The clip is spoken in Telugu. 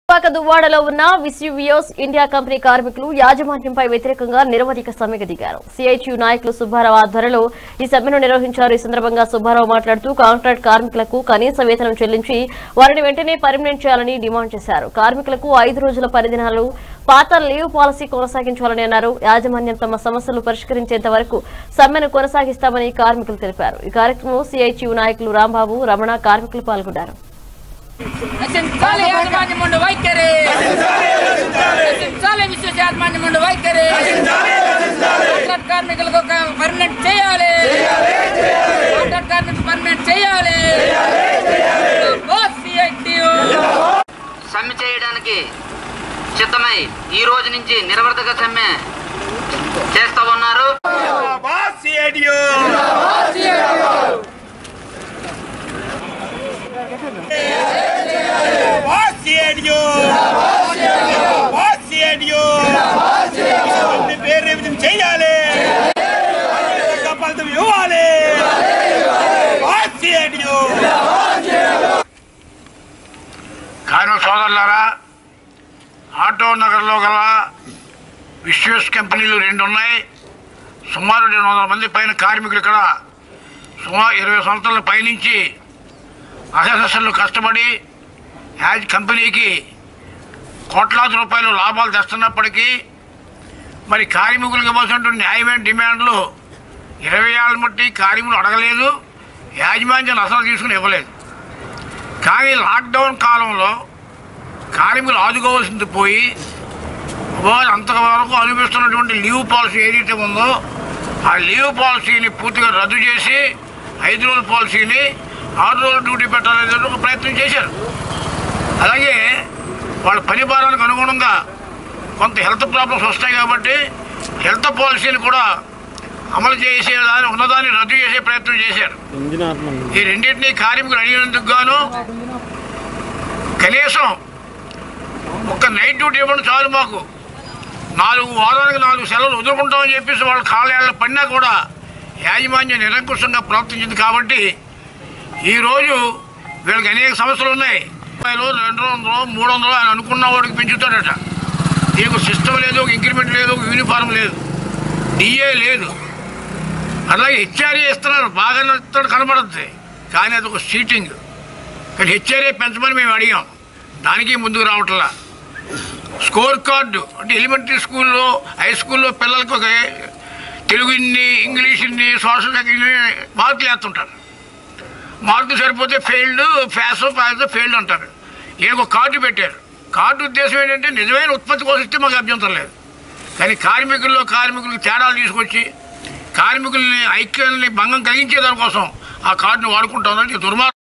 విశాఖ దువ్వాడలో ఉన్న విసివియోస్ ఇండియా కంపెనీ కార్మికులు యాజమాన్యంపై వ్యతిరేకంగా నిరవధిక సమ్మెకు దిగారు సిఐటియు నాయకులు సుబ్బారావు ఆధ్వర్యంలో ఈ సమ్మెను నిర్వహించారు ఈ సందర్భంగా సుబ్బారావు మాట్లాడుతూ కాంట్రాక్ట్ కార్మికులకు కనీస వేతనం చెల్లించి వారిని వెంటనే పర్మనెంట్ చేయాలని డిమాండ్ చేశారు కార్మికులకు ఐదు రోజుల పరిదినాలు పాత లీవ్ పాలసీ కొనసాగించాలని అన్నారు యాజమాన్యం తమ సమస్యలు పరిష్కరించేంత వరకు సమ్మెను కొనసాగిస్తామని కార్మికులు తెలిపారు ఈ కార్యక్రమంలో సిఐటియు నాయకులు రాంబాబు రమణ కార్మికులు పాల్గొన్నారు నశించాలి యాజమాన్యం ఉండు వైఖరి నశించాలి విశ్వ యాజమాన్యం ఉండు వైఖరి కాంట్రాక్ట్ కార్మికులకు పర్మనెంట్ చేయాలి కాంట్రాక్ట్ కార్మికులు పర్మనెంట్ చేయాలి CITU. సమ్మె చేయడానికి సిద్ధమై ఈ రోజు నుంచి నిరవర్తక సమ్మె చేస్తా ఉన్నారు Boss CIDU! Boss CIDU! Boss CIDU! మీ పేరు రేపు చేయాలి ఫలితం ఇవ్వాలి Boss CIDU! కార్మిక సోదరులారా ఆటో నగర్లో గల విశ్వస్ కంపెనీలు రెండు ఉన్నాయి సుమారు రెండు వందల మంది పైన కార్మికులు ఇక్కడ సుమారు ఇరవై సంవత్సరాల పైనుంచి అసెసర్లు కష్టపడి యాజ్ కంపెనీకి కోట్లాది రూపాయలు లాభాలు తెస్తున్నప్పటికీ మరి కార్మికులకు ఇవ్వాల్సినటువంటి న్యాయమైన డిమాండ్లు ఇరవై ఏళ్ళ మట్టి కార్మికులు అడగలేదు యాజమాన్యం అసలు తీసుకుని ఇవ్వలేదు కానీ లాక్డౌన్ కాలంలో కార్మికులు ఆదుకోవాల్సింది పోయి వారు అంతవరకు అనిపిస్తున్నటువంటి లీవ్ పాలసీ ఏదైతే ఉందో ఆ లీవ్ పాలసీని పూర్తిగా రద్దు చేసి ఐదు రోజుల పాలసీని ఆరు రోజులు డ్యూటీ పెట్టాలనేది ఒక ప్రయత్నం చేశారు అలాగే వాళ్ళ పని భారానికి అనుగుణంగా కొంత హెల్త్ ప్రాబ్లమ్స్ వస్తాయి కాబట్టి హెల్త్ పాలసీని కూడా అమలు చేసే దాని ఉన్నదాన్ని రద్దు చేసే ప్రయత్నం చేశారు ఈ రెండింటినీ కార్మికులు అడిగినందుకు గాను కనీసం ఒక నైట్ డ్యూటీ ఇవ్వడం చాలు మాకు నాలుగు వారానికి నాలుగు సెలవులు వదులుకుంటామని చెప్పేసి వాళ్ళ కాళ్ళ పడినా కూడా యాజమాన్యం నిరంకుశంగా ప్రవర్తించింది కాబట్టి ఈరోజు వీళ్ళకి అనేక సమస్యలు ఉన్నాయి రూపాయలు రెండు వందలు మూడు వందలు ఆయన అనుకున్న వాడికి పెంచుతాడట దీనికి సిస్టమ్ లేదు ఒక ఇంక్రిమెంట్ లేదు ఒక యూనిఫారం లేదు డిఏ లేదు అలాగే హెచ్ఆర్ఏ ఇస్తున్నారు బాగా ఇస్తాడు కనబడుతుంది కానీ అది ఒక సీటింగ్ కానీ హెచ్ఆర్ఏ పెంచమని మేము అడిగాం దానికి ముందుకు రావట్లా స్కోర్ కార్డు అంటే ఎలిమెంటరీ స్కూల్లో హై స్కూల్లో పిల్లలకు ఒక తెలుగు ఇన్ని ఇంగ్లీష్ ఇన్ని సోషల్ ఇన్ని మార్కులు వేస్తుంటారు మార్కులు సరిపోతే ఫెయిల్డ్ ఫ్యాస్ ఫ్యాస్ ఫెయిల్డ్ అంటారు ఈయనకు ఒక కార్డు పెట్టారు కార్డు ఉద్దేశం ఏంటంటే నిజమైన ఉత్పత్తి కోసం ఇస్తే మాకు అభ్యంతరం లేదు కానీ కార్మికుల్లో కార్మికులకు తేడాలు తీసుకొచ్చి కార్మికుల్ని ఐక్యాన్ని భంగం కలిగించే దానికోసం ఆ కార్డును వాడుకుంటామని దుర్మార్గం